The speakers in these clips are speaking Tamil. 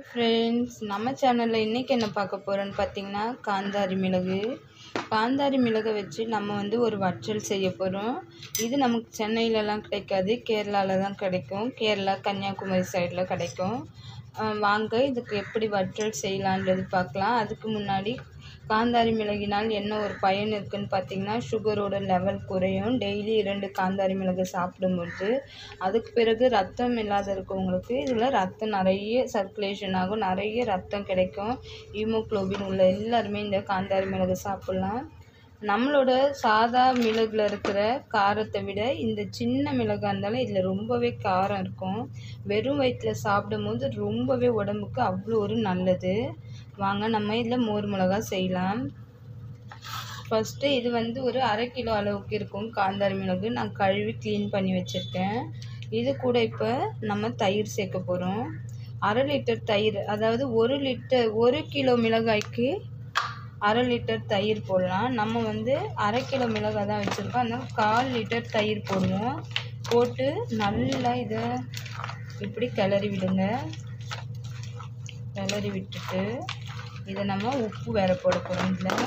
ஃப்ரெண்ட்ஸ் நம்ம சேனலில் இன்றைக்கி என்ன பார்க்க போகிறோன்னு பார்த்தீங்கன்னா காந்தாரி மிளகு காந்தாரி மிளகை வச்சு நம்ம வந்து ஒரு வற்றல் செய்ய போகிறோம் இது நமக்கு சென்னையிலலாம் கிடைக்காது கேரளாவில் தான் கிடைக்கும் கேரளா கன்னியாகுமரி சைடில் கிடைக்கும் அஹ் வாங்க இதுக்கு எப்படி வற்றல் செய்யலான்றது பார்க்கலாம் அதுக்கு முன்னாடி காந்தாரி மிளகினால் என்ன ஒரு பயன் இருக்குன்னு பார்த்தீங்கன்னா சுகரோட லெவல் குறையும் டெய்லி இரண்டு காந்தாரி மிளகு சாப்பிடும்போது அதுக்கு பிறகு ரத்தம் இல்லாத இருக்கவங்களுக்கு இதில் ரத்தம் நிறைய சர்க்குலேஷன் ஆகும் நிறைய ரத்தம் கிடைக்கும் ஹீமோக்ளோபின் உள்ள எல்லாருமே இந்த காந்தாரி மிளகு சாப்பிட்லாம் நம்மளோட சாதா மிளகுல இருக்கிற காரத்தை விட இந்த சின்ன மிளகா இருந்தாலும் இதில் ரொம்பவே காரம் இருக்கும் வெறும் வயிற்றில் சாப்பிடும்போது ரொம்பவே உடம்புக்கு அவ்வளோ ஒரு நல்லது வாங்க நம்ம இதில் மோர் மிளகா செய்யலாம் ஃபஸ்ட்டு இது வந்து ஒரு அரை கிலோ அளவுக்கு இருக்கும் காந்தாரி மிளகு நான் கழுவி க்ளீன் பண்ணி வச்சுருக்கேன் இது கூட இப்போ நம்ம தயிர் சேர்க்க போகிறோம் அரை லிட்டர் தயிர் அதாவது ஒரு லிட்டர் ஒரு கிலோ மிளகாய்க்கு அரை லிட்டர் தயிர் போடலாம் நம்ம வந்து அரை கிலோ மிளகாய் தான் வச்சுருக்கோம் அதனால் கால் லிட்டர் தயிர் போடுவோம் போட்டு நல்லா இதை இப்படி கிளறி விடுங்க கிளறி விட்டுட்டு இதை நம்ம உப்பு வேற போட போகிறோம் இதில்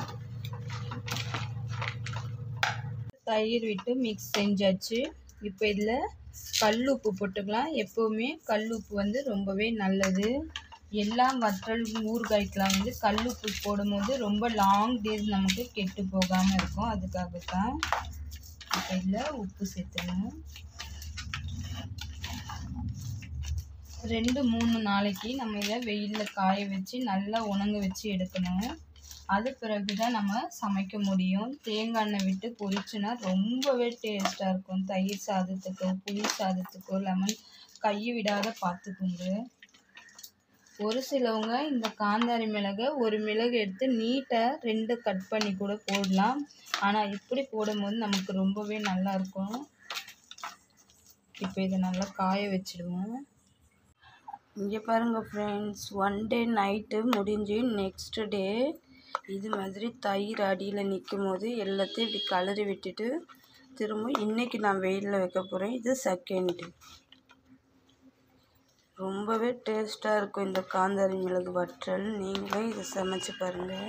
தயிர் விட்டு மிக்ஸ் செஞ்சாச்சு இப்போ இதில் கல் உப்பு போட்டுக்கலாம் எப்போவுமே கல் உப்பு வந்து ரொம்பவே நல்லது எல்லா வற்றல் ஊறுகாய்க்கெலாம் வந்து கல் உப்பு போடும்போது ரொம்ப லாங் டேஸ் நமக்கு கெட்டு போகாமல் இருக்கும் அதுக்காக தான் இப்போ இதில் உப்பு சேர்த்துக்கணும் ரெண்டு மூணு நாளைக்கு நம்ம இதை வெயிலில் காய வச்சு நல்லா உணங்க வச்சு எடுக்கணும் அது பிறகு தான் நம்ம சமைக்க முடியும் தேங்காய் எண்ணெய் விட்டு பொரிச்சுன்னா ரொம்பவே டேஸ்ட்டாக இருக்கும் தயிர் சாதத்துக்கோ புளி சாதத்துக்கோ லெமன் கையை விடாத பார்த்துக்குங்க ஒரு சிலவங்க இந்த காந்தாரி மிளகை ஒரு மிளகு எடுத்து நீட்டாக ரெண்டு கட் பண்ணி கூட போடலாம் ஆனால் இப்படி போடும்போது நமக்கு ரொம்பவே நல்லா இருக்கும் இப்போ இதை நல்லா காய வச்சிடுவோம் இங்கே பாருங்கள் ஃப்ரெண்ட்ஸ் ஒன் டே நைட்டு முடிஞ்சு நெக்ஸ்ட் டே இது மாதிரி தயிர் அடியில் நிற்கும் போது எல்லாத்தையும் இப்படி கலரி விட்டுட்டு திரும்ப இன்றைக்கி நான் வெயிலில் வைக்க போகிறேன் இது செகண்ட் டே ரொம்பவே டேஸ்ட்டாக இருக்கும் இந்த காந்தாரி மிளகு வற்றல் நீங்களே இதை சமைச்சு பாருங்கள்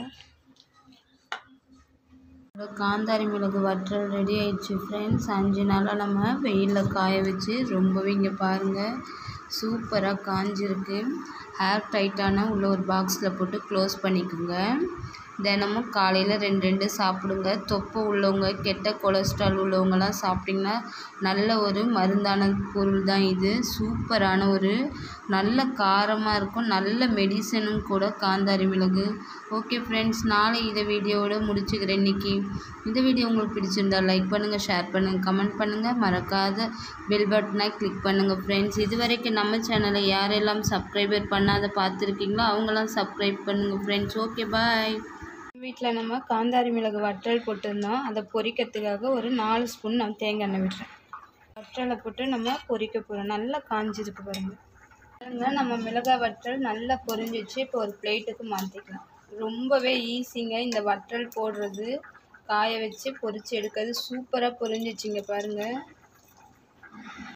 காந்தாரி மிளகு வற்றல் ரெடி ஆயிடுச்சு ஃப்ரெண்ட்ஸ் அஞ்சு நாளாக நம்ம வெயிலில் காய வச்சு ரொம்பவே இங்கே பாருங்கள் சூப்பராக காஞ்சிருக்கு ஹேர் டைட்டான உள்ள ஒரு பாக்ஸில் போட்டு க்ளோஸ் பண்ணிக்கோங்க தினமும் காலையில் ரெண்டு ரெண்டு சாப்பிடுங்க தொப்பை உள்ளவங்க கெட்ட கொலஸ்ட்ரால் உள்ளவங்கலாம் சாப்பிட்டிங்கன்னா நல்ல ஒரு மருந்தான பொருள் தான் இது சூப்பரான ஒரு நல்ல காரமாக இருக்கும் நல்ல மெடிசனும் கூட காந்தாரி மிளகு ஓகே ஃப்ரெண்ட்ஸ் நாளை இதை வீடியோவோட முடிச்சுக்கிறேன் இன்றைக்கி இந்த வீடியோ உங்களுக்கு பிடிச்சிருந்தா லைக் பண்ணுங்கள் ஷேர் பண்ணுங்கள் கமெண்ட் பண்ணுங்கள் மறக்காத பெல் பட்டனை கிளிக் பண்ணுங்கள் ஃப்ரெண்ட்ஸ் இது வரைக்கும் நம்ம சேனலை யாரெல்லாம் சப்ஸ்கிரைபர் பண்ணாத பார்த்துருக்கீங்களோ அவங்களாம் சப்ஸ்கிரைப் பண்ணுங்கள் ஃப்ரெண்ட்ஸ் ஓகே பாய் வீட்டில் நம்ம காந்தாரி மிளகு வற்றல் போட்டிருந்தோம் அதை பொரிக்கிறதுக்காக ஒரு நாலு ஸ்பூன் நான் தேங்காய் எண்ணெய் விட்டுறேன் வற்றலை போட்டு நம்ம பொரிக்க போகிறோம் நல்லா காஞ்சிருக்கு பாருங்கள் பாருங்க நம்ம மிளகாய் வற்றல் நல்லா பொரிஞ்சிச்சு இப்போ ஒரு பிளேட்டுக்கு மாற்றிக்கலாம் ரொம்பவே ஈஸிங்க இந்த வற்றல் போடுறது காய வச்சு பொரிச்சு எடுக்கிறது சூப்பராக பொரிஞ்சிச்சிங்க பாருங்கள்